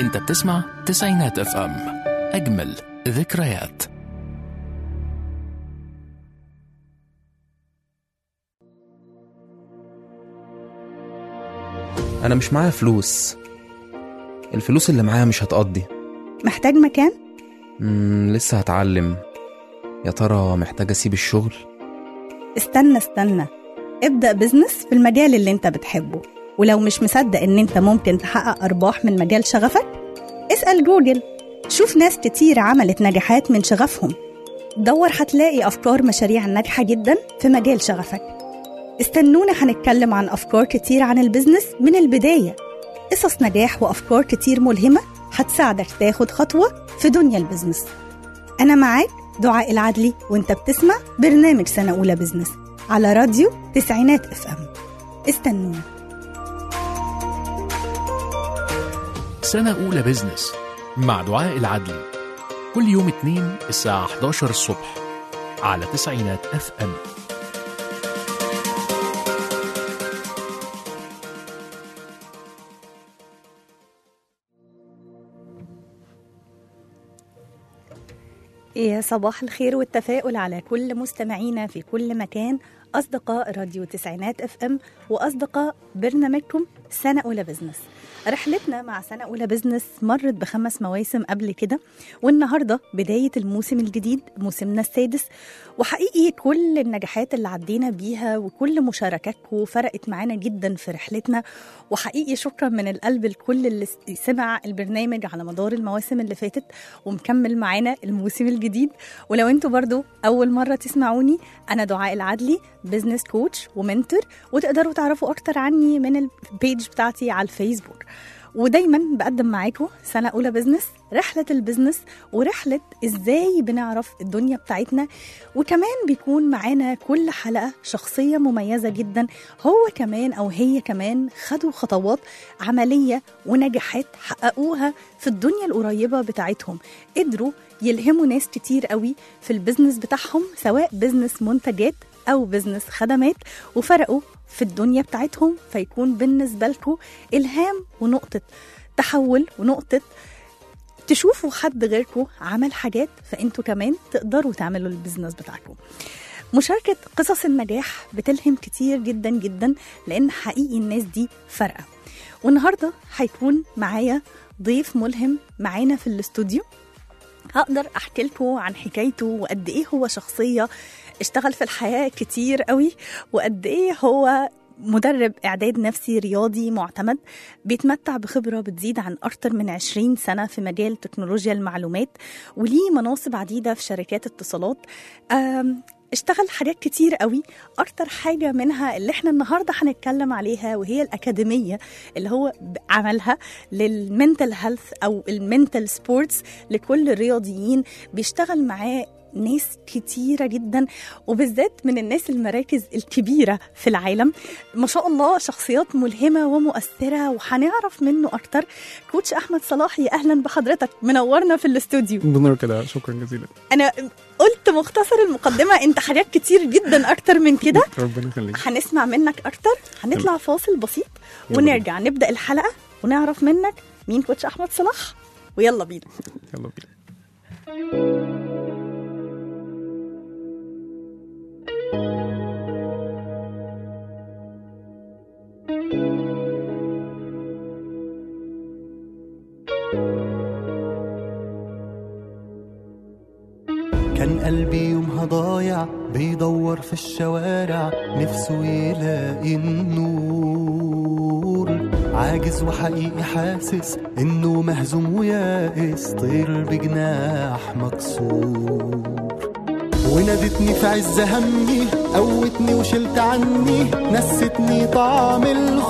انت بتسمع تسعينات اف ام اجمل ذكريات انا مش معايا فلوس الفلوس اللي معايا مش هتقضي محتاج مكان؟ مم لسه هتعلم يا ترى محتاج اسيب الشغل استنى استنى ابدأ بزنس في المجال اللي انت بتحبه ولو مش مصدق ان انت ممكن تحقق ارباح من مجال شغفك اسأل جوجل شوف ناس كتير عملت نجاحات من شغفهم دور هتلاقي افكار مشاريع ناجحة جدا في مجال شغفك استنونا هنتكلم عن افكار كتير عن البزنس من البداية قصص نجاح وافكار كتير ملهمة هتساعدك تاخد خطوة في دنيا البزنس أنا معاك دعاء العدلي وانت بتسمع برنامج سنة أولى بزنس على راديو تسعينات اف ام استنونا سنة أولى بزنس مع دعاء العدلي كل يوم اثنين الساعة 11 الصبح على تسعينات اف ام يا صباح الخير والتفاؤل على كل مستمعينا في كل مكان أصدقاء راديو تسعينات اف ام وأصدقاء برنامجكم سنة أولى بزنس رحلتنا مع سنة أولى بزنس مرت بخمس مواسم قبل كده والنهاردة بداية الموسم الجديد موسمنا السادس وحقيقي كل النجاحات اللي عدينا بيها وكل مشاركاتكم فرقت معانا جدا في رحلتنا وحقيقي شكرا من القلب لكل اللي سمع البرنامج على مدار المواسم اللي فاتت ومكمل معانا الموسم الجديد ولو انتوا برضو أول مرة تسمعوني أنا دعاء العدلي بزنس كوتش ومنتور وتقدروا تعرفوا أكتر عني من البيج بتاعتي على الفيسبوك ودايما بقدم معاكم سنة أولى بزنس رحلة البزنس ورحلة إزاي بنعرف الدنيا بتاعتنا وكمان بيكون معانا كل حلقة شخصية مميزة جدا هو كمان أو هي كمان خدوا خطوات عملية ونجاحات حققوها في الدنيا القريبة بتاعتهم قدروا يلهموا ناس كتير قوي في البزنس بتاعهم سواء بزنس منتجات أو بزنس خدمات وفرقوا في الدنيا بتاعتهم فيكون بالنسبة لكم إلهام ونقطة تحول ونقطة تشوفوا حد غيركم عمل حاجات فانتوا كمان تقدروا تعملوا البزنس بتاعكم مشاركة قصص النجاح بتلهم كتير جدا جدا لأن حقيقي الناس دي فارقة والنهاردة هيكون معايا ضيف ملهم معانا في الاستوديو هقدر احكي لكم عن حكايته وقد ايه هو شخصيه اشتغل في الحياه كتير قوي وقد ايه هو مدرب إعداد نفسي رياضي معتمد بيتمتع بخبرة بتزيد عن أكتر من 20 سنة في مجال تكنولوجيا المعلومات وليه مناصب عديدة في شركات اتصالات أم، اشتغل حاجات كتير قوي اكتر حاجه منها اللي احنا النهارده هنتكلم عليها وهي الاكاديميه اللي هو ب- عملها للمنتل هيلث او المنتل سبورتس لكل الرياضيين بيشتغل معاه ناس كتيرة جدا وبالذات من الناس المراكز الكبيرة في العالم ما شاء الله شخصيات ملهمة ومؤثرة وهنعرف منه أكتر كوتش أحمد صلاحي أهلا بحضرتك منورنا في الاستوديو بنور كده شكرا جزيلا انا قلت مختصر المقدمه انت حاجات كتير جدا اكتر من كده ربنا يخليك هنسمع منك اكتر هنطلع فاصل بسيط يلا ونرجع نبدا الحلقه ونعرف منك مين كوتش احمد صلاح ويلا بينا يلا بينا كان قلبي يومها ضايع بيدور في الشوارع نفسه يلاقي النور عاجز وحقيقي حاسس انه مهزوم ويائس طير بجناح مكسور ونادتني في عز همي قوتني وشلت عني نستني طعم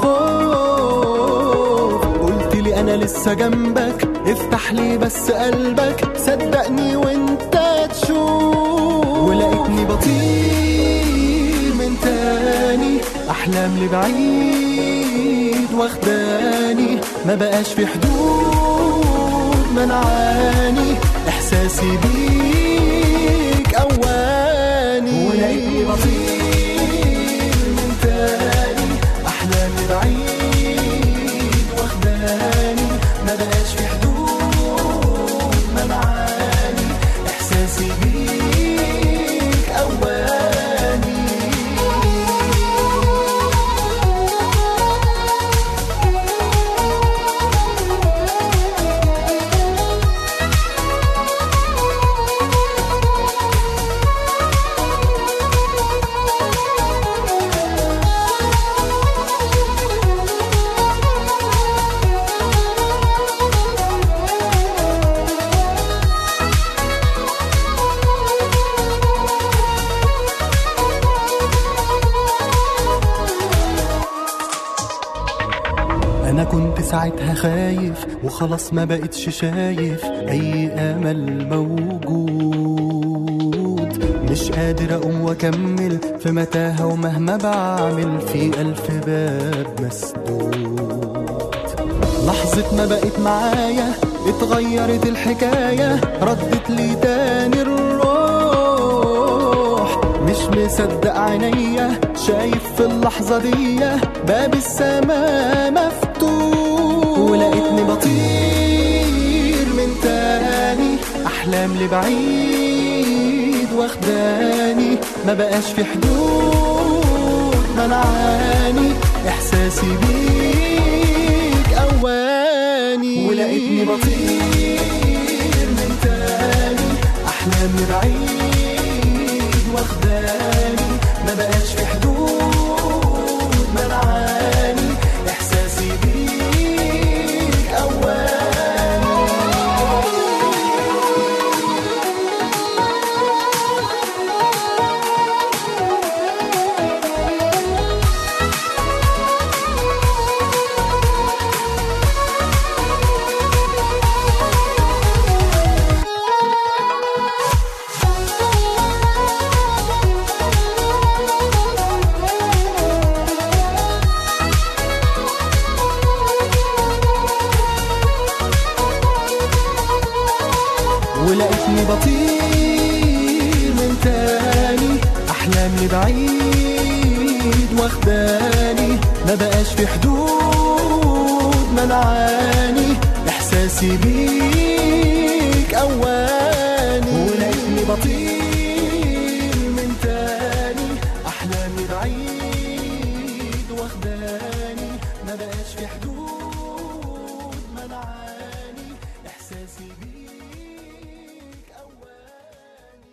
الخوف قلت لي انا لسه جنبك افتح لي بس قلبك صدقني وانت تشوف ولقيتني بطير من تاني احلام لبعيد واخداني ما بقاش في حدود منعاني احساسي بيك اواني ولقيتني بطير من تاني احلامي بعيد واخداني ما بقاش في حدود انا كنت ساعتها خايف وخلاص ما بقتش شايف اي امل موجود مش قادر اقوم واكمل في متاهه ومهما بعمل في الف باب مسدود لحظة ما بقت معايا اتغيرت الحكاية ردت لي تاني الروح مش مصدق عينيا شايف في اللحظة دي باب السماء مفتوح ولقيتني بطير من تاني أحلام لبعيد واخداني ما بقاش في حدود منعاني إحساسي بيك أواني ولقيتني بطير من تاني أحلامي بعيد واخداني ما بقاش في حدود منعاني إحساسي بيك أواني ولقيتني بطير من تاني احلامي بعيد واخداني ما بقاش في حدود منعاني احساسي بيك اواني ولقيتني بطير من تاني احلامي بعيد واخداني ما بقاش في حدود منعاني احساسي بيك اواني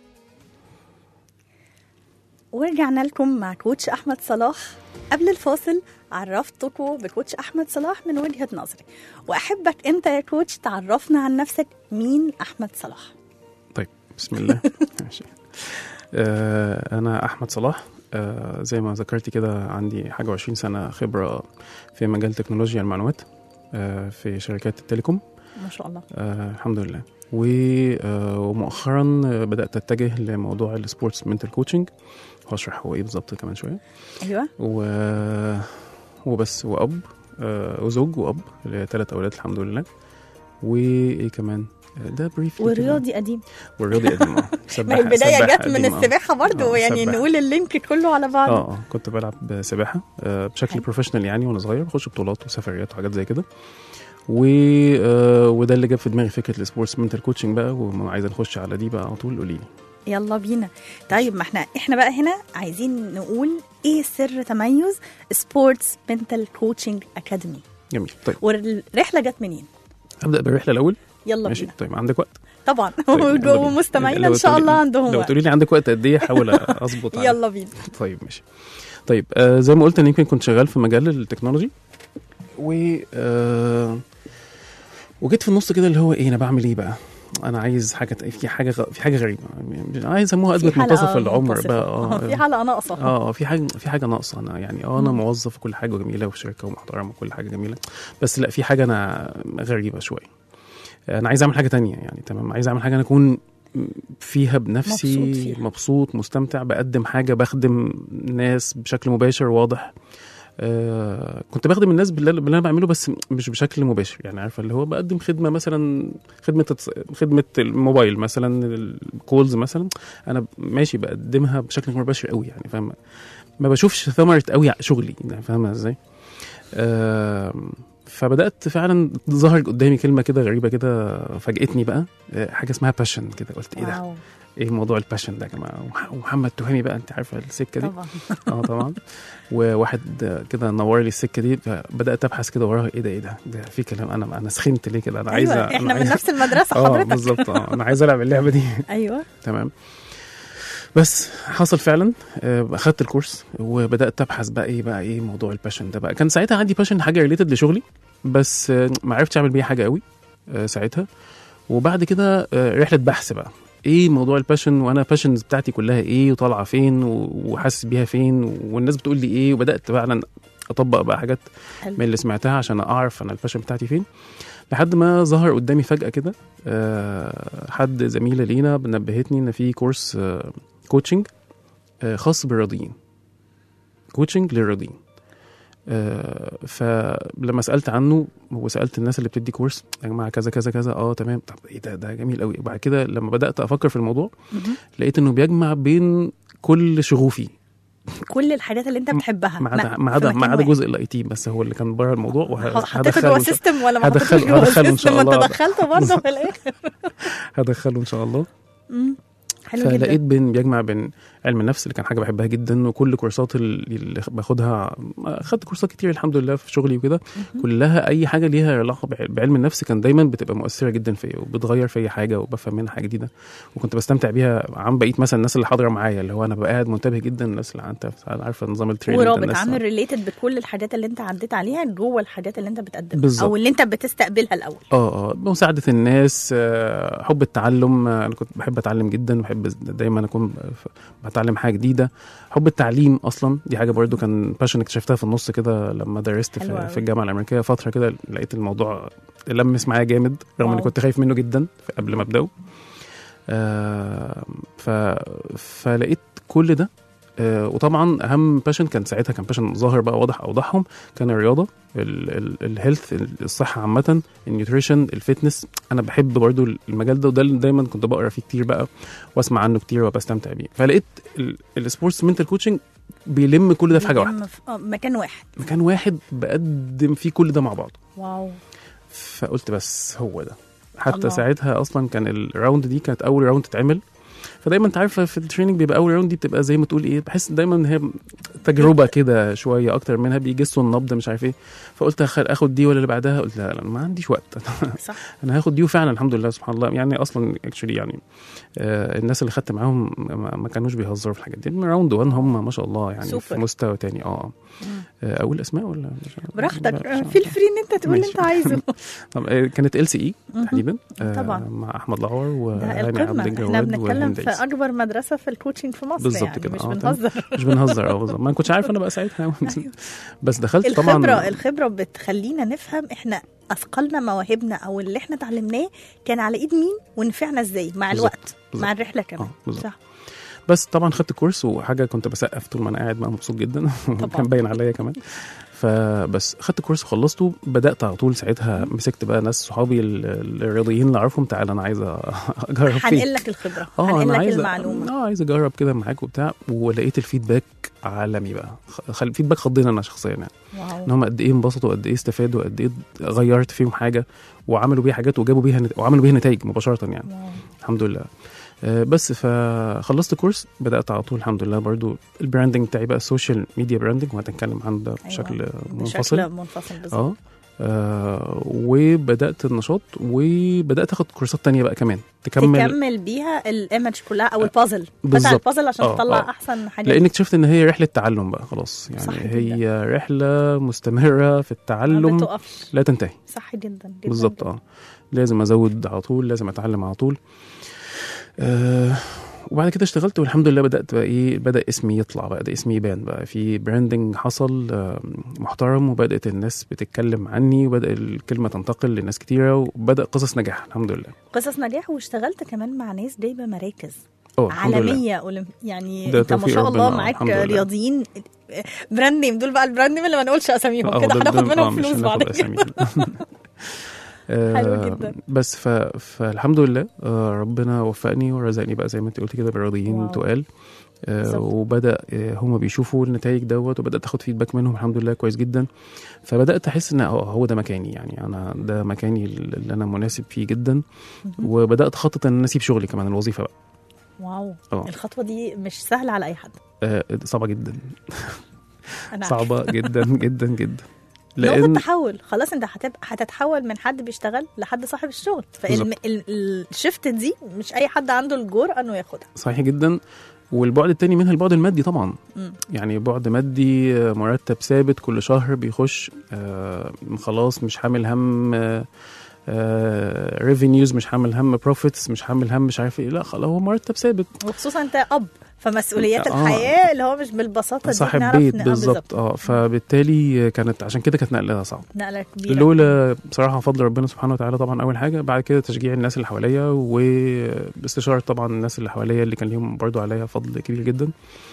ورجعنا لكم مع كوتش احمد صلاح قبل الفاصل عرفتكم بكوتش احمد صلاح من وجهه نظري واحبك انت يا كوتش تعرفنا عن نفسك مين احمد صلاح طيب بسم الله ماشي آه انا احمد صلاح آه زي ما ذكرتي كده عندي حاجه وعشرين سنه خبره في مجال تكنولوجيا المعلومات آه في شركات التليكوم ما شاء الله آه الحمد لله و- آه، ومؤخرا آه، بدات اتجه لموضوع السبورتس منتال كوتشنج هشرح هو ايه بالظبط كمان شويه ايوه و... وبس واب آه، وزوج واب لثلاث اولاد الحمد لله وايه كمان آه، ده بريف ورياضي قديم والرياضي قديم اه ما سباح- البدايه سباح جت من قديم، آه. السباحه برضو آه، يعني سباح. نقول اللينك كله على بعض اه اه كنت بلعب سباحه آه، بشكل حلو. بروفيشنال يعني وانا صغير بخش بطولات وسفريات وحاجات زي كده و آه، وده اللي جاب في دماغي فكره السبورتس منتال كوتشنج بقى وعايز نخش على دي بقى على طول قولي لي يلا بينا طيب ما احنا احنا بقى هنا عايزين نقول ايه سر تميز سبورتس منتال كوتشنج اكاديمي جميل طيب والرحله جت منين ابدا بالرحله الاول يلا ماشي بينا طيب عندك وقت طبعا طيب، يلا بينا. ومستمعينا لو ان شاء تقولي- الله عندهم لو وقت تقولي لي عندك وقت قد ايه احاول اظبط على- يلا بينا طيب ماشي طيب آه زي ما قلت انا يمكن كنت شغال في مجال التكنولوجي و آه وجيت في النص كده اللي هو ايه انا بعمل ايه بقى انا عايز حاجه في حاجه غ- في حاجه غريبه يعني عايز يسموها ازمه في حلقة منتصف العمر منتصفة. بقى آه، اه في حلقه ناقصه اه في حاجه في حاجه ناقصه انا يعني اه انا مم. موظف وكل حاجه جميله وفي شركه ومحترم وكل حاجه جميله بس لا في حاجه انا غريبه شويه انا عايز اعمل حاجه تانية يعني تمام عايز اعمل حاجه انا اكون فيها بنفسي مبسوط مبسوط, فيها. مبسوط مستمتع بقدم حاجه بخدم ناس بشكل مباشر واضح آه كنت بخدم الناس باللي باللي انا بعمله بس مش بشكل مباشر يعني عارفه اللي هو بقدم خدمه مثلا خدمه التص- خدمه الموبايل مثلا الكولز مثلا انا ماشي بقدمها بشكل مباشر قوي يعني فاهم ما بشوفش ثمره قوي شغلي يعني فاهمه ازاي آه فبدات فعلا ظهر قدامي كلمه كده غريبه كده فاجئتني بقى آه، حاجه اسمها باشن كده قلت ايه ده واو ايه موضوع الباشن ده يا جماعه ومح- ومحمد تهامي بقى انت عارفه السكه دي طبعا اه طبعا وواحد آه، كده نور لي السكه دي فبدات ابحث كده وراها ايه ده ايه ده ده في كلام انا انا سخنت ليه كده انا عايز ايوه أنا احنا من عايز- نفس المدرسه اه حضرتك بالظبط اه انا عايز العب اللعبه دي ايوه تمام بس حصل فعلا آه، اخدت الكورس وبدات ابحث بقى ايه بقى ايه موضوع الباشن ده بقى كان ساعتها عندي باشن حاجه ريليتد لشغلي بس آه، ما عرفتش اعمل بيها حاجه قوي آه، ساعتها وبعد كده آه، رحله بحث بقى ايه موضوع الباشن وانا باشنز بتاعتي كلها ايه وطالعه فين و- وحاسس بيها فين والناس بتقول لي ايه وبدات فعلا اطبق بقى حاجات حلو. من اللي سمعتها عشان اعرف انا الباشن بتاعتي فين لحد ما ظهر قدامي فجاه كده آه، حد زميله لينا نبهتني ان في كورس آه، كوتشنج آه، خاص بالرياضيين كوتشنج للرياضيين آه، فلما سالت عنه وسالت الناس اللي بتدي كورس يا جماعه كذا كذا كذا اه تمام طب ايه ده ده جميل قوي وبعد كده لما بدات افكر في الموضوع مهم. لقيت انه بيجمع بين كل شغوفي كل الحاجات اللي انت بتحبها ما عدا لا، ما في عدا مكان ما عدا واحد. جزء الاي تي بس هو اللي كان بره الموضوع حطيته وهدخله جوه إن شاء- سيستم ولا ما هدخل- حطيتوش جوه هدخله إن شاء سيستم ما انت الله. دخلته برضه في الاخر هدخله ان شاء الله مم. حلو فلقيت جدا بين بيجمع بين علم النفس اللي كان حاجه بحبها جدا وكل كورسات اللي اللي باخدها اخدت كورسات كتير الحمد لله في شغلي وكده كلها اي حاجه ليها علاقه بع- بعلم النفس كان دايما بتبقى مؤثره جدا فيا وبتغير فيا حاجه وبفهم منها حاجه جديده وكنت بستمتع بيها عن بقيه مثلا الناس اللي حاضره معايا اللي هو انا ببقى قاعد منتبه جدا الناس اللي انت عارفه نظام التريننج ورابط الناس- عامل ريليتد بكل الحاجات اللي انت عديت عليها جوه الحاجات اللي انت بتقدمها بالظبط. او اللي انت بتستقبلها الاول اه اه مساعدة الناس آه، حب التعلم آه، انا كنت بحب اتعلم جدا بحب دايما اكون ب- بتعلم حاجة جديدة حب التعليم اصلا دي حاجة برضو كان باشن اكتشفتها في النص كده لما درست حلو في, أوي. في الجامعة الامريكية فترة كده لقيت الموضوع لمس معايا جامد رغم اني واو. كنت خايف منه جدا قبل ما ابداه آه ف فلقيت كل ده آه وطبعا اهم باشن كان ساعتها كان باشن ظاهر بقى واضح اوضحهم كان الرياضه الهيلث الصحه عامه النيوتريشن الفتنس انا بحب برضو المجال ده وده اللي دايما كنت بقرا فيه كتير بقى واسمع عنه كتير وبستمتع بيه فلقيت السبورتس منتال كوتشنج بيلم كل ده في حاجه واحده بيلم في- آه، مكان واحد مكان واحد بقدم فيه كل ده مع بعض واو فقلت بس هو ده حتى الله. ساعتها اصلا كان الراوند دي كانت اول راوند تتعمل فدايما انت عارفه في التريننج بيبقى اول راوند دي بتبقى زي ما تقول ايه بحس دايما ان هي تجربه كده شويه اكتر منها بيجسوا النبض مش عارف ايه فقلت أخ- اخد دي ولا اللي بعدها قلت لا لا ما عنديش وقت صح انا هاخد دي وفعلا الحمد لله سبحان الله يعني اصلا اكشلي يعني آه الناس اللي خدت معاهم ما, ما كانوش بيهزروا في الحاجات دي من راوند 1 هم ما شاء الله يعني سوبر. في مستوى تاني اه آه، اقول اسماء ولا مش براحتك لا، في الفري ان انت تقول اللي ماشي. انت عايزه طب آه، كانت ال سي اي مهم. تحديدا آه، طبعاً. مع احمد العور ده وهاني عبد القمه احنا الجواد بنتكلم وهند في عيسى. اكبر مدرسه في الكوتشنج في مصر بالظبط يعني كده، مش آه، بنهزر مش بنهزر اه بالظبط ما كنتش عارف انا بقى ساعتها أيوة. بس دخلت الخبره طبعا الخبره بتخلينا نفهم احنا اثقلنا مواهبنا او اللي احنا اتعلمناه كان على ايد مين ونفعنا ازاي مع بالظبط، الوقت بالظبط. مع الرحله كمان اه بالظبط صح بس طبعا خدت الكورس وحاجه كنت بسقف طول ما انا قاعد بقى مبسوط جدا وكان باين عليا كمان فبس خدت الكورس وخلصته بدات على طول ساعتها مسكت بقى ناس صحابي ال- الرياضيين اللي اعرفهم تعالى انا عايز اجرب فيك هنقل لك الخبره اه هنقل انا لك عايز المعلومه اه عايز اجرب كده معاك وبتاع ولقيت الفيدباك عالمي بقى خ- الفيدباك خضني انا شخصيا يعني ان واو هم قد ايه انبسطوا قد ايه استفادوا قد ايه غيرت فيهم حاجه وعملوا بيها حاجات وجابوا بيها نت... وعملوا بيها نتائج مباشره يعني واو. الحمد لله آه، بس فخلصت كورس بدات على طول الحمد لله برضو البراندنج بتاعي بقى السوشيال ميديا براندنج وهنتكلم عن ده بشكل أيوة. منفصل بشكل منفصل بالظبط اه آه، وبدات النشاط وبدات اخد كورسات تانية بقى كمان تكمل تكمل بيها الايمج كلها او البازل فتح بالظبط. البازل عشان آه، تطلع آه. احسن حاجه لان اكتشفت ان هي رحله تعلم بقى خلاص يعني صح جدا. هي رحله مستمره في ما التعلم بتقفش لا تنتهي صح جدا جدا بالظبط جداً. اه لازم ازود على طول لازم اتعلم على طول آه وبعد كده اشتغلت والحمد لله بدات بقى ايه بدا اسمي يطلع بقى ده اسمي يبان بقى في براندنج حصل آه محترم وبدات الناس بتتكلم عني وبدا الكلمه تنتقل لناس كتيره وبدا قصص نجاح الحمد لله قصص نجاح واشتغلت كمان مع ناس جايبه مراكز اه الحمد لله عالميه أولم- يعني ده انت ما توفيق شاء الله ربنا، معاك الحمد لله. رياضيين براند نيم دول بقى البراند نيم اللي ما نقولش اساميهم آه، كده ده- هناخد ده- منهم آه، مش فلوس هناخد بعد أسامي. كده آه، حلو جدا. بس ف... فالحمد لله آه، ربنا وفقني ورزقني بقى زي ما انت قلت كده بالرياضيين واو. تقال آه، بالظبط. وبدا آه، هما بيشوفوا النتائج دوت وبدات اخد فيدباك منهم الحمد لله كويس جدا فبدات احس ان اه هو ده مكاني يعني انا ده مكاني اللي انا مناسب فيه جدا وبدات اخطط ان انا اسيب شغلي كمان الوظيفه بقى واو اه الخطوه دي مش سهله على اي حد آه، صعبه جدا انا صعبه جدا جدا جدا نقطة لان تحول خلاص انت هتبقى هتتحول من حد بيشتغل لحد صاحب الشغل فالشفت دي مش اي حد عنده الجرأة انه ياخدها صحيح جدا والبعد التاني منها البعد المادي طبعا مم. يعني بعد مادي آه، مرتب ثابت كل شهر بيخش آه خلاص مش حامل هم آه ريفينيوز مش حامل هم بروفيتس مش حامل هم مش عارف ايه لا خلاص هو مرتب ثابت وخصوصا انت اب فمسؤوليات آه. الحياه اللي هو مش بالبساطه دي صاحب بنعرف بيت ن- آه، بالظبط اه فبالتالي كانت عشان كده كانت نقلها صعبه نقله كبيره الاولى بصراحه فضل ربنا سبحانه وتعالى طبعا اول حاجه بعد كده تشجيع الناس اللي حواليا وباستشاره طبعا الناس اللي حواليا اللي كان ليهم برضو عليا فضل كبير جدا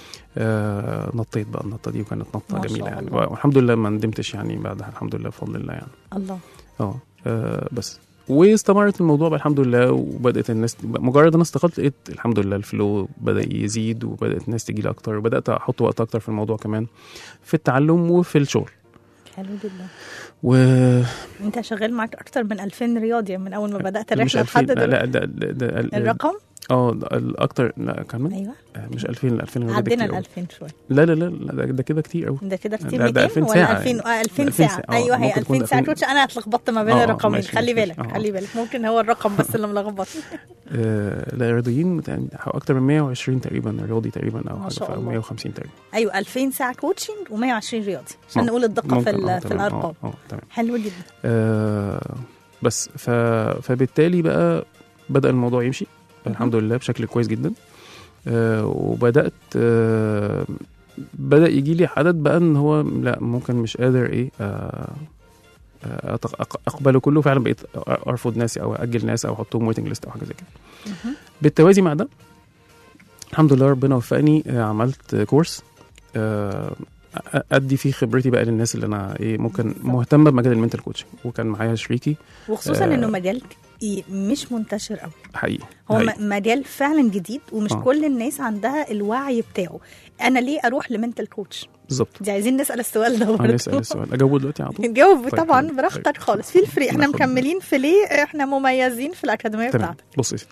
آه نطيت بقى النطه دي وكانت ما نطه شاء جميله يعني الله. والحمد لله ما ندمتش يعني بعدها الحمد لله بفضل الله يعني الله اه آه، بس واستمرت الموضوع بقى الحمد لله وبدات الناس مجرد انا استقلت لقيت الحمد لله الفلو بدا يزيد وبدات الناس تجي لي اكتر وبدات احط وقت اكتر في الموضوع كمان في التعلم وفي الشغل حلو جدا و انت شغال معاك اكتر من 2000 رياضي من اول ما بدات مش الرحله 2000 لحد لا دلوقتي لا ده, ده, ده ال- الرقم اه ده الاكتر لا كمان ايوه آه، مش 2000 لا 2000 ده عدينا كتير ال أوي. 2000 شويه لا لا لا لا، ده, ده كده كتير قوي ده كده كتير ده- ده 200 2000 ولا ساعة 2000 يعني. آه 2000 2000 ساعه ساعة. آه، ايوه هي ممكن تكون 2000 ساعه 2000 كوتش انا اتلخبطت ما بين آه، آه، الرقمين ماشي، خلي ماشي، بالك آه. خلي بالك ممكن هو الرقم بس اللي ملخبطني آه لا رياضيين يعني اكتر من 120 تقريبا رياضي تقريبا او ما حاجه شاء ف- الله. 150 تقريبا ايوه 2000 ساعه كوتشنج و120 رياضي عشان آه، نقول الدقه في, ممكن، آه، ال- في تمام، آه، الارقام اه تمام حلو جدا آه بس ف... فبالتالي بقى بدأ الموضوع يمشي الحمد لله بشكل كويس جدا آه وبدأت آه بدأ يجي لي عدد بقى ان هو لا ممكن مش قادر ايه آه آه، أتق- أق- اقبله كله فعلا بقيت ارفض ناس او اجل ناس او احطهم ويتنج ليست او حاجه زي كده مهم. بالتوازي مع ده الحمد لله ربنا وفقني آه، عملت كورس آه، أ- ادي فيه خبرتي بقى للناس اللي انا ايه ممكن بالظبط. مهتمه بمجال المنتال كوتشنج وكان معايا شريكي وخصوصا آه. انه مجال ي- مش منتشر قوي حقيقي هو حقيقي. م- مجال فعلا جديد ومش آه. كل الناس عندها الوعي بتاعه انا ليه اروح لمنتال كوتش بالظبط دي عايزين نسال السؤال ده برضه هنسال السؤال اجاوب دلوقتي على طول جاوب طيب، طبعا طيب، براحتك طيب. خالص في الفري احنا ناخد- مكملين في ليه احنا مميزين في الاكاديميه تمام بتاعتك بص يا ستي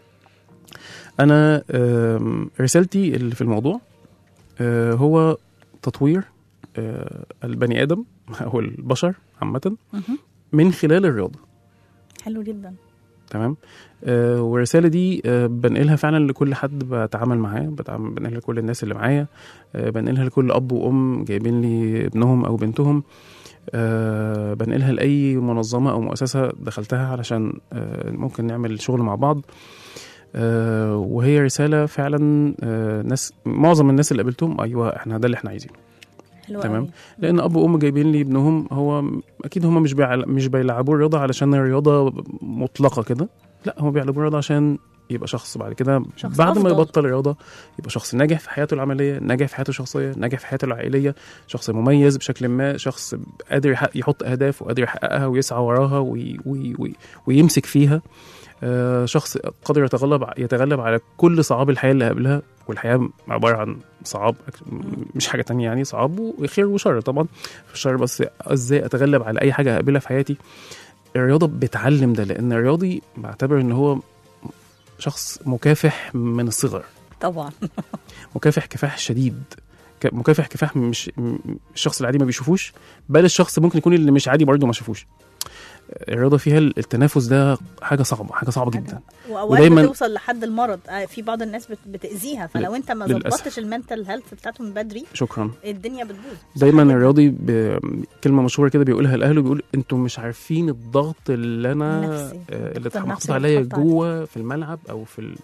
انا آم، رسالتي اللي في الموضوع آه، هو تطوير آه، البني ادم او البشر عامه مهم. من خلال الرياضه حلو جدا تمام آه والرساله دي آه بنقلها فعلا لكل حد بتعامل معاه بتعامل بنقلها لكل الناس اللي معايا آه بنقلها لكل اب وام جايبين لي ابنهم او بنتهم آه بنقلها لاي منظمه او مؤسسه دخلتها علشان آه ممكن نعمل شغل مع بعض آه وهي رساله فعلا آه ناس معظم الناس اللي قابلتهم ايوه احنا ده اللي احنا عايزينه حلو تمام. قوي. لان اب وام جايبين لي ابنهم هو اكيد هم مش بيعل... مش بيلعبوا الرياضه علشان الرياضه مطلقه كده لا هم بيلعبوا الرياضه عشان يبقى شخص بعد كده شخص بعد ما أفضل. يبطل رياضه يبقى شخص ناجح في حياته العمليه ناجح في حياته الشخصيه ناجح في حياته العائليه شخص مميز بشكل ما شخص قادر يحقق يحط اهداف وقادر يحققها ويسعى وراها وي... وي... وي... ويمسك فيها آه شخص قادر يتغلب يتغلب على كل صعاب الحياه اللي قابلها والحياه عباره عن صعاب مش حاجه تانية يعني صعاب وخير وشر طبعا في الشر بس ازاي اتغلب على اي حاجه اقابلها في حياتي الرياضه بتعلم ده لان الرياضي بعتبر ان هو شخص مكافح من الصغر طبعا مكافح كفاح شديد ك- مكافح كفاح مش م- الشخص العادي ما بيشوفوش بل الشخص ممكن يكون اللي مش عادي برضه ما شافوش الرياضه فيها التنافس ده حاجه صعبه حاجه صعبه جدا واوقات ودايماً- بتوصل لحد المرض آه، في بعض الناس بت- بتاذيها فلو انت ما للأسف. ظبطتش المنتال هيلث بتاعته من بدري شكرا الدنيا بتبوظ دايما الرياضي ب... كلمه مشهوره كده بيقولها لاهله بيقول انتوا مش عارفين الضغط اللي انا النفسي. آه، اللي الضغط النفسي محطوط اللي عليا بيتحط عليك. جوه في الملعب او في ال...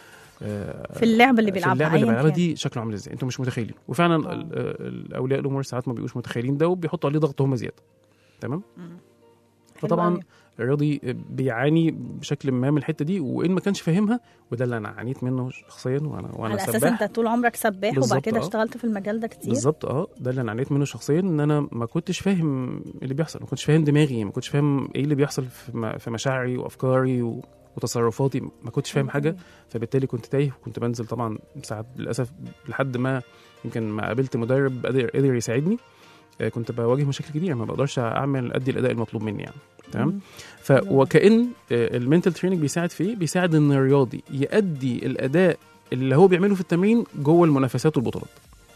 آه، في اللعبه اللي في بيلعبها اللعبه اللي أياً بيلعبها كان. دي شكله عامل ازاي انتوا مش متخيلين وفعلا آه. ال- ال- اولياء الامور ساعات ما بيبقوش متخيلين ده وبيحطوا عليه ضغط هم زياده تمام مم. حلو فطبعا أوي. الرياضي بيعاني بشكل ما من الحته دي وان ما كانش فاهمها وده اللي انا عانيت منه شخصيا وانا وانا على اساس سباح انت طول عمرك سباح وبعد بالظبط، كده آه. اشتغلت في المجال ده كتير بالظبط اه ده اللي انا عانيت منه شخصيا ان انا ما كنتش فاهم اللي بيحصل ما كنتش فاهم دماغي ما كنتش فاهم ايه اللي بيحصل في, م- في مشاعري وافكاري و... وتصرفاتي ما كنتش فاهم حاجه فبالتالي كنت تايه وكنت بنزل طبعا ساعات للاسف لحد ما يمكن ما قابلت مدرب قدر قدر يساعدني آه، كنت بواجه مشاكل كتير ما بقدرش اعمل ادي الاداء المطلوب مني يعني تمام مم. ف وكأن المنتال تريننج بيساعد في ايه؟ بيساعد ان الرياضي يأدي الاداء اللي هو بيعمله في التمرين جوه المنافسات والبطولات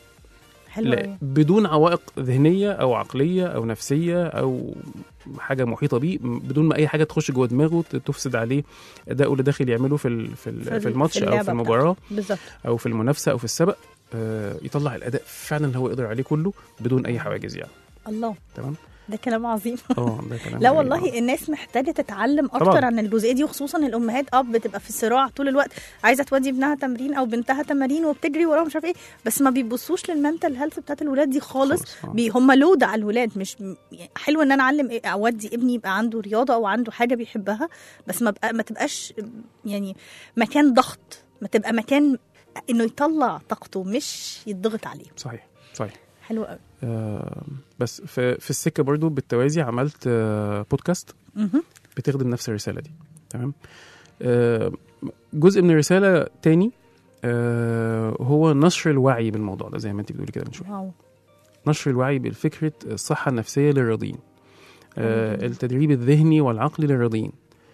حلو لا أوي. بدون عوائق ذهنيه او عقليه او نفسيه او حاجه محيطه بيه م- بدون ما اي حاجه تخش جوه دماغه ت- تفسد عليه اداؤه اللي داخل يعمله في ال- في, ال- في في الماتش او اللعبة في المباراه بالظبط او في المنافسه او في السبق آه، يطلع الاداء فعلا اللي هو يقدر عليه كله بدون اي حواجز يعني الله تمام ده كلام عظيم اه ده كلام لا يعني والله الناس محتاجه تتعلم اكتر طبعاً. عن الجزئيه دي وخصوصا الامهات اب بتبقى في صراع طول الوقت عايزه تودي ابنها تمرين او بنتها تمارين وبتجري وراها مش عارف ايه بس ما بيبصوش للمنتال هيلث بتاعت الولاد دي خالص خالص، آه. بي هم لود على الولاد مش يعني حلو ان انا اعلم إيه اودي ابني يبقى عنده رياضه او عنده حاجه بيحبها بس ما بقى ما تبقاش يعني مكان ضغط ما تبقى مكان انه يطلع طاقته مش يتضغط عليه صحيح صحيح حلو قوي آه بس في, في السكه برضو بالتوازي عملت آه بودكاست مهم. بتخدم نفس الرساله دي تمام آه جزء من الرساله تاني آه هو نشر الوعي بالموضوع ده زي ما انت بتقولي كده من شويه واو نشر الوعي بالفكره الصحه النفسيه للرياضيين آه التدريب الذهني والعقلي للرياضيين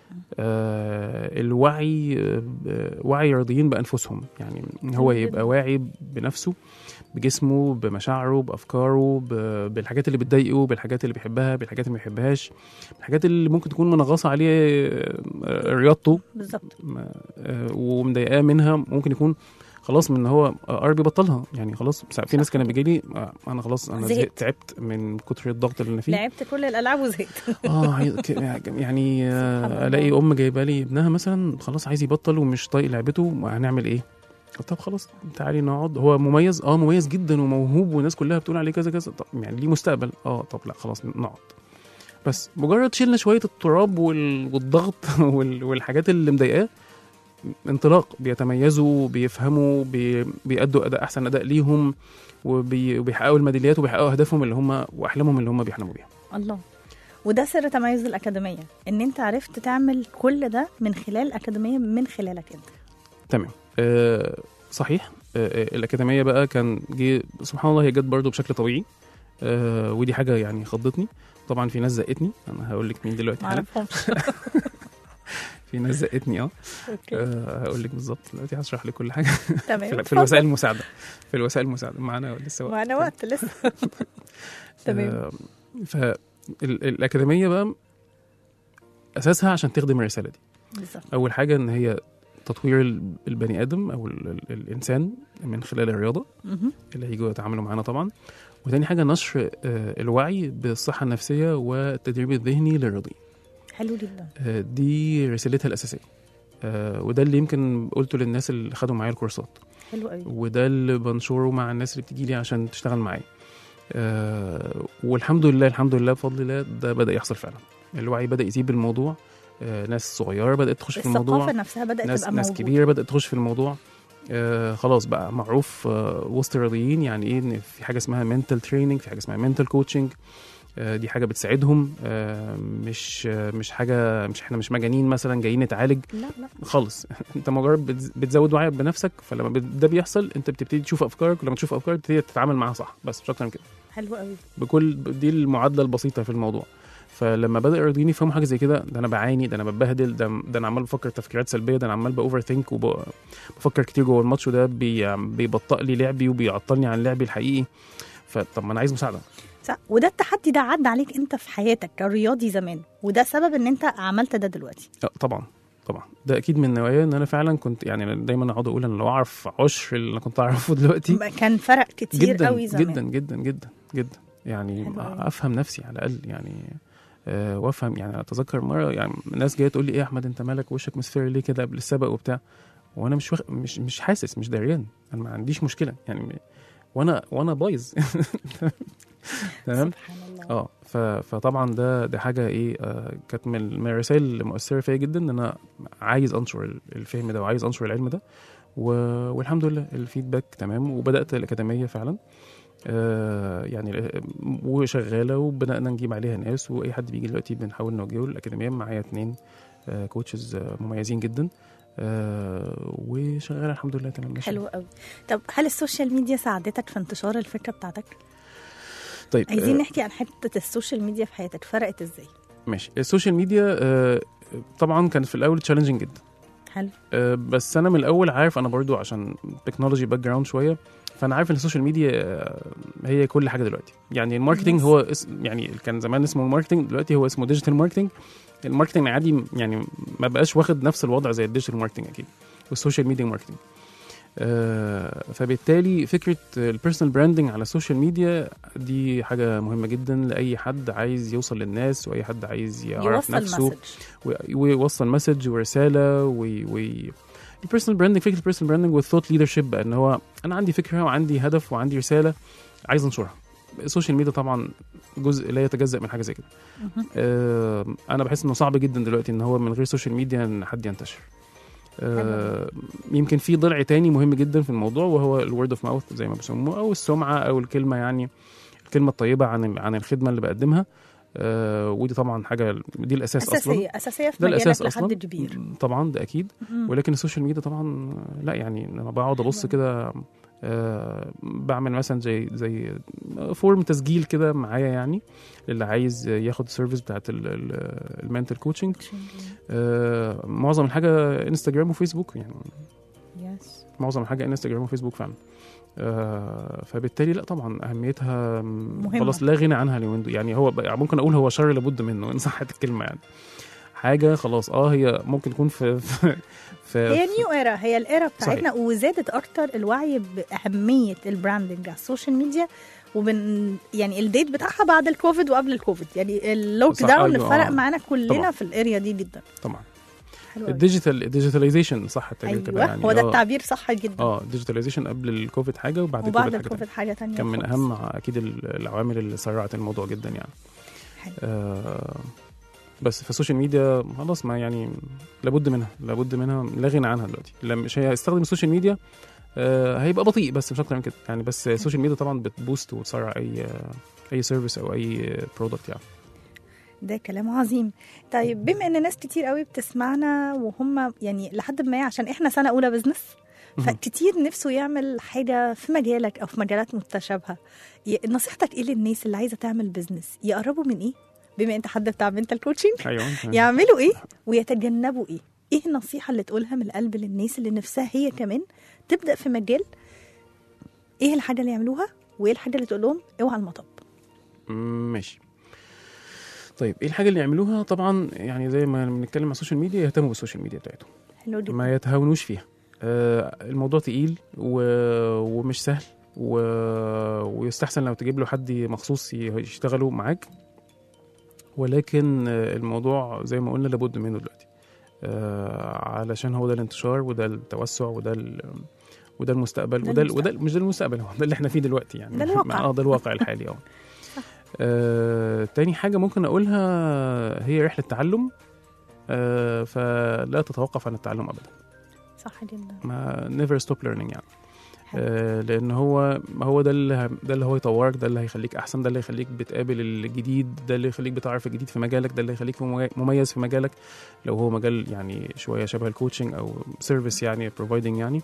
آه الوعي آه وعي الرياضيين بانفسهم يعني هو جميل يبقى جداً. واعي بنفسه بجسمه بمشاعره بافكاره ب- بالحاجات اللي بتضايقه بالحاجات اللي بيحبها بالحاجات اللي ما بيحبهاش الحاجات اللي ممكن تكون منغصه عليه آه، رياضته بالظبط ما- آه، ومضايقاه منها ممكن يكون خلاص من ان هو قرب يبطلها يعني خلاص ساعات في ناس كانت بيجي لي آه، انا خلاص انا زهقت. زهقت تعبت من كتر الضغط اللي انا فيه لعبت كل الالعاب وزهقت اه عايز- ك- يعني آه، سبحان الله. الاقي ام جايبه لي ابنها مثلا خلاص عايز يبطل ومش طايق لعبته هنعمل ايه؟ طب خلاص تعالي نقعد هو مميز اه مميز جدا وموهوب والناس كلها بتقول عليه كذا كذا طب يعني ليه مستقبل اه طب لا خلاص نقعد بس مجرد شلنا شويه التراب وال- والضغط وال- والحاجات اللي مضايقاه انطلاق بيتميزوا بيفهموا بي بيأدوا اداء احسن اداء ليهم وبي- وبيحققوا الميداليات وبيحققوا اهدافهم اللي هم واحلامهم اللي هم بيحلموا بيها الله وده سر تميز الأكاديمية إن أنت عرفت تعمل كل ده من خلال الأكاديمية من خلالك أنت تمام آه صحيح آه آه، الأكاديمية بقى كان جه سبحان الله هي جت برضه بشكل طبيعي آه ودي حاجة يعني خضتني طبعا في ناس زقتني أنا هقول لك مين دلوقتي حالا معرفهمش في ناس زقتني اه أوكي آه، هقول لك بالظبط دلوقتي هشرح لك كل حاجة تمام في, في الوسائل المساعدة في الوسائل المساعدة معانا لسه وقت معنا وقت لسه تمام آه فالأكاديمية بقى أساسها عشان تخدم الرسالة دي بالظبط اول حاجه ان هي تطوير ال- البني ادم او ال- ال- الانسان من خلال الرياضه مهم. اللي هيجوا يتعاملوا معانا طبعا وتاني حاجه نشر آه، الوعي بالصحه النفسيه والتدريب الذهني للرياضيين حلو جدا آه، دي رسالتها الاساسيه آه، وده اللي يمكن قلته للناس اللي خدوا معايا الكورسات حلو قوي وده اللي بنشره مع الناس اللي بتيجي لي عشان تشتغل معايا آه، والحمد لله الحمد لله بفضل الله ده بدا يحصل فعلا الوعي بدا يزيد بالموضوع آه، ناس صغيره بدات تخش في الموضوع الثقافة نفسها بدأت ناس تبقى ناس موجودة كبيره بدات تخش في الموضوع آه خلاص بقى معروف آه وسط الرياضيين يعني ايه ان في حاجه اسمها منتال تريننج في حاجه اسمها منتال كوتشنج آه دي حاجه بتساعدهم آه مش آه مش حاجه مش احنا مش مجانين مثلا جايين نتعالج لا لا خالص انت مجرد بتز- بتزود وعيك بنفسك فلما بت- ده بيحصل انت بتبتدي تشوف افكارك ولما تشوف افكارك بتبتدي تتعامل معاها صح بس مش اكتر من كده حلو قوي بكل دي المعادله البسيطه في الموضوع فلما بدا الرياضيين يفهموا حاجه زي كده ده انا بعاني ده انا بتبهدل ده, ده انا عمال بفكر تفكيرات سلبيه ده انا عمال باوفر ثينك وبفكر كتير جوه الماتش وده بي بيبطئ لي لعبي وبيعطلني عن لعبي الحقيقي فطب ما انا عايز مساعده صح وده التحدي ده عدى عليك انت في حياتك كرياضي زمان وده سبب ان انت عملت ده دلوقتي آه، طبعا طبعا ده اكيد من نوايا ان انا فعلا كنت يعني أنا دايما اقعد اقول انا لو اعرف عشر اللي انا كنت اعرفه دلوقتي كان فرق كتير جدا قوي زمان جدا جدا جدا جدا يعني حلو أوي. افهم نفسي على الاقل يعني أه وافهم يعني اتذكر مره يعني ناس جايه تقول لي ايه يا احمد انت مالك وشك مصفر ليه كده قبل السبق وبتاع وانا مش وخ... مش مش حاسس مش دريان انا ما عنديش مشكله يعني م- وانا وانا بايظ تمام سبحان الله اه ف... فطبعا ده ده حاجه ايه آه كانت من من الرسائل المؤثره فيا جدا ان انا عايز انشر ال- الفهم ده وعايز انشر العلم ده و... والحمد لله الفيدباك تمام وبدات الاكاديميه فعلا آه يعني آه، وشغاله وبدانا نجيب عليها ناس واي حد بيجي دلوقتي بنحاول نوجهه الاكاديميه معايا اتنين آه كوتشز آه مميزين جدا آه وشغاله الحمد لله تمام ماشية. حلو قوي طب هل السوشيال ميديا ساعدتك في انتشار الفكره بتاعتك طيب عايزين آه، نحكي عن حته السوشيال ميديا في حياتك فرقت ازاي ماشي السوشيال ميديا آه طبعا كانت في الاول تشالنجينج جدا حلو آه، بس انا من الاول عارف انا برضو عشان تكنولوجي باك جراوند شويه فانا عارف ان السوشيال ميديا آه، هي كل حاجه دلوقتي يعني الماركتنج Yes. هو اسم يعني كان زمان اسمه الماركتنج دلوقتي هو اسمه ديجيتال ماركتنج الماركتنج عادي يعني ما بقاش واخد نفس الوضع زي الديجيتال ماركتنج اكيد والسوشيال ميديا ماركتنج آه، فبالتالي فكره البيرسونال براندنج على السوشيال ميديا دي حاجه مهمه جدا لاي حد عايز يوصل للناس واي حد عايز يعرف يوصل نفسه مسج و- ويوصل مسج ورساله و, و... البيرسونال براندنج فكره البيرسونال براندنج والثوت ليدرشيب ان هو انا عندي فكره وعندي هدف وعندي رساله عايز انشرها السوشيال ميديا طبعا جزء لا يتجزا من حاجه زي كده مهم. آه انا بحس انه صعب جدا دلوقتي ان هو من غير سوشيال ميديا ان حد ينتشر آه يمكن في ضلع تاني مهم جدا في الموضوع وهو الورد اوف ماوث زي ما بيسموه او السمعه او الكلمه يعني الكلمه الطيبه عن عن الخدمه اللي بقدمها آه ودي طبعا حاجه دي الاساس اصلا اساسيه اساسيه في ده مجالك الاساس لحد اصلا كبير طبعا ده اكيد مم. ولكن السوشيال ميديا طبعا لا يعني لما بقعد ابص حلو. كده آه بعمل مثلا زي زي فورم تسجيل كده معايا يعني اللي عايز ياخد السيرفيس بتاعت المنتال كوتشنج آه معظم الحاجه انستجرام وفيسبوك يعني يس معظم الحاجه انستجرام وفيسبوك فعلا آه فبالتالي لا طبعا اهميتها مهمة. خلاص لا غنى عنها اليومين دول يعني هو بقى- ممكن اقول هو شر لابد منه ان صحت الكلمه يعني حاجه خلاص اه هي ممكن تكون في في, في هي نيو ايرا هي الايرا صحيح. بتاعتنا وزادت اكتر الوعي باهميه البراندنج على السوشيال ميديا وبن يعني الديت بتاعها بعد الكوفيد وقبل الكوفيد يعني اللوك صح، داون أيوة، فرق آه. معانا كلنا طبعا. في الاريا دي جدا طبعا حلو أوي. الديجيتال الديجيتاليزيشن صح التعبير كده ايوه يعني هو ده آه، التعبير صح جدا اه الديجيتاليزيشن قبل الكوفيد حاجه وبعد وبعد الكوفيد حاجه الكوفيد حاجه تانية كان من خالص. اهم اكيد ال- العوامل اللي سرعت الموضوع جدا يعني حلو. آه بس في السوشيال ميديا خلاص ما يعني لابد منها لابد منها لا غنى عنها دلوقتي لما مش هيستخدم السوشيال ميديا آه هيبقى بطيء بس مش اكتر من كده يعني بس السوشيال ميديا طبعا بتبوست وتسرع اي اي سيرفيس او اي برودكت يعني ده كلام عظيم طيب بما ان ناس كتير قوي بتسمعنا وهم يعني لحد ما عشان احنا سنه اولى بزنس مهم. فكتير نفسه يعمل حاجه في مجالك او في مجالات متشابهه ي- نصيحتك ايه للناس اللي عايزه تعمل بزنس يقربوا من ايه بما انت حد بتاع منتال كوتشنج ايوه يعملوا ايه ويتجنبوا ايه ايه النصيحه اللي تقولها من القلب للناس اللي نفسها هي كمان تبدا في مجال ايه الحاجه اللي يعملوها وايه الحاجه اللي تقول لهم اوعى المطب مم، ماشي طيب ايه الحاجه اللي يعملوها طبعا يعني زي ما بنتكلم على السوشيال ميديا يهتموا بالسوشيال ميديا بتاعتهم حلو جدا ما يتهاونوش فيها آه الموضوع تقيل و... ومش سهل و... ويستحسن لو تجيب له حد مخصوص ي- يشتغلوا معاك ولكن آه، الموضوع زي ما قلنا لابد منه دلوقتي آه علشان هو ده الانتشار وده التوسع وده ال... وده المستقبل ده وده ال- المستقبل. وده مش ده المستقبل هو ده اللي احنا فيه دلوقتي يعني ده الواقع. اه ده الواقع الحالي اه آه، تاني حاجة ممكن أقولها هي رحلة تعلم آه، فلا تتوقف عن التعلم أبدا صح جدا ما never stop learning يعني حلو. آه، لأن هو هو ده اللي ده اللي هو يطورك ده اللي هيخليك أحسن ده اللي هيخليك بتقابل الجديد ده اللي يخليك بتعرف الجديد في مجالك ده اللي يخليك ممي- مميز في مجالك لو هو مجال يعني شوية شبه الكوتشنج أو سيرفيس يعني providing يعني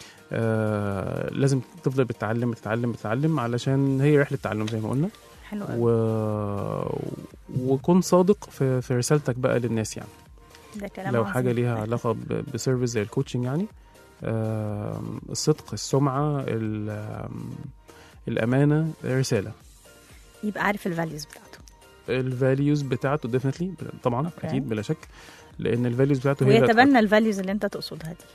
آه لازم تفضل بتتعلم بتتعلم بتتعلم علشان هي رحلة تعلم زي ما قلنا حلو قوي و... وكن صادق في, في رسالتك بقى للناس يعني ده كلام لو عظيم. حاجه ليها علاقه ب- بسيرفيس زي الكوتشنج يعني آم، الصدق السمعه ال- آم، الامانه رساله يبقى عارف الفاليوز بتاعته الفاليوز بتاعته ديفنتلي طبعا أوكي. اكيد بلا شك لان الفاليوز بتاعته هي اللي هتحط- ويتبنى الفاليوز اللي انت تقصدها دي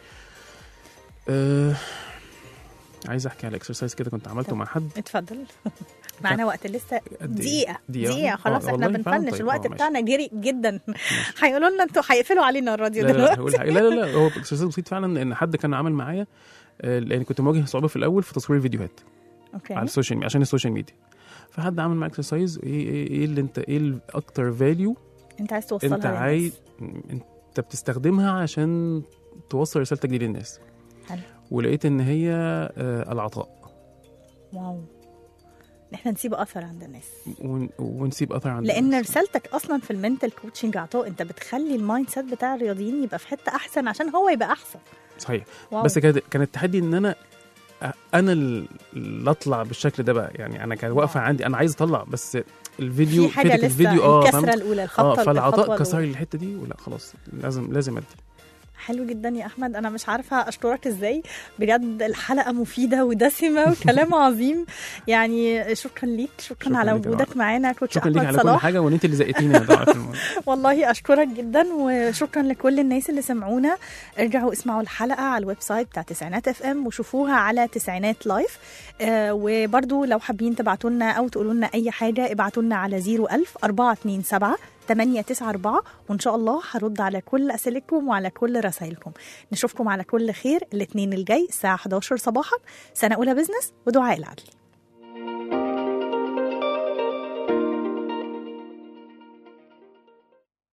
آه عايز احكي على اكسرسايز كده كنت عملته طب. مع حد اتفضل معانا وقت لسه قد إيه؟ دقيقة دقيقة؟ دقيقة خلاص آه، احنا والله فعلاً؟ بنفنش طيب، الوقت آه، ماشي. بتاعنا جري جدا هيقولوا لنا انتوا هيقفلوا علينا الراديو لا لا لا, دلوقتي هقول حاجة. لا لا لا هو اكسرسايز بسيط فعلا ان حد كان عمل معايا آه، لان كنت مواجه صعوبه في الاول في تصوير فيديوهات اوكي على السوشيال ميديا عشان السوشيال ميديا فحد عمل معاك اكسرسايز ايه ايه ايه اللي انت ايه الاكتر فاليو انت عايز توصلها انت للناس. عايز انت بتستخدمها عشان توصل رسالتك دي للناس حلو. ولقيت ان هي آه، العطاء واو ان احنا نسيب اثر عند الناس ون- ونسيب اثر عند لان الناس. رسالتك اصلا في المنتال كوتشنج عطاء انت بتخلي المايند سيت بتاع الرياضيين يبقى في حته احسن عشان هو يبقى احسن صحيح واو. بس كان كان التحدي ان انا انا اللي اطلع بالشكل ده بقى يعني انا كان واقفه عندي انا عايز اطلع بس الفيديو في حاجه فكرة لسه الفيديو اه الكسره فهمت؟ الاولى اه الخطه فالعطاء الخطوة كسر الأولى. لي الحته دي ولا خلاص لازم لازم ادي حلو جدا يا احمد انا مش عارفه اشكرك ازاي بجد الحلقه مفيده ودسمه وكلام عظيم يعني شكرا ليك شكرا, شكراً على ليك يا وجودك دعاء. معانا كوتش شكرا ليك احمد على كل صلاح حاجه وان انت اللي زقتيني يا دعاء في الموضوع. والله اشكرك جدا وشكرا لكل الناس اللي سمعونا ارجعوا اسمعوا الحلقه على الويب سايت بتاع تسعينات اف ام وشوفوها على تسعينات لايف آه وبرضو لو حابين تبعتوا لنا او تقولوا لنا اي حاجه ابعتوا لنا على 01000 427 894 وان شاء الله هرد على كل اسئلتكم وعلى كل رسائلكم نشوفكم على كل خير الاثنين الجاي الساعه 11 صباحا سنه اولى بزنس ودعاء العدلي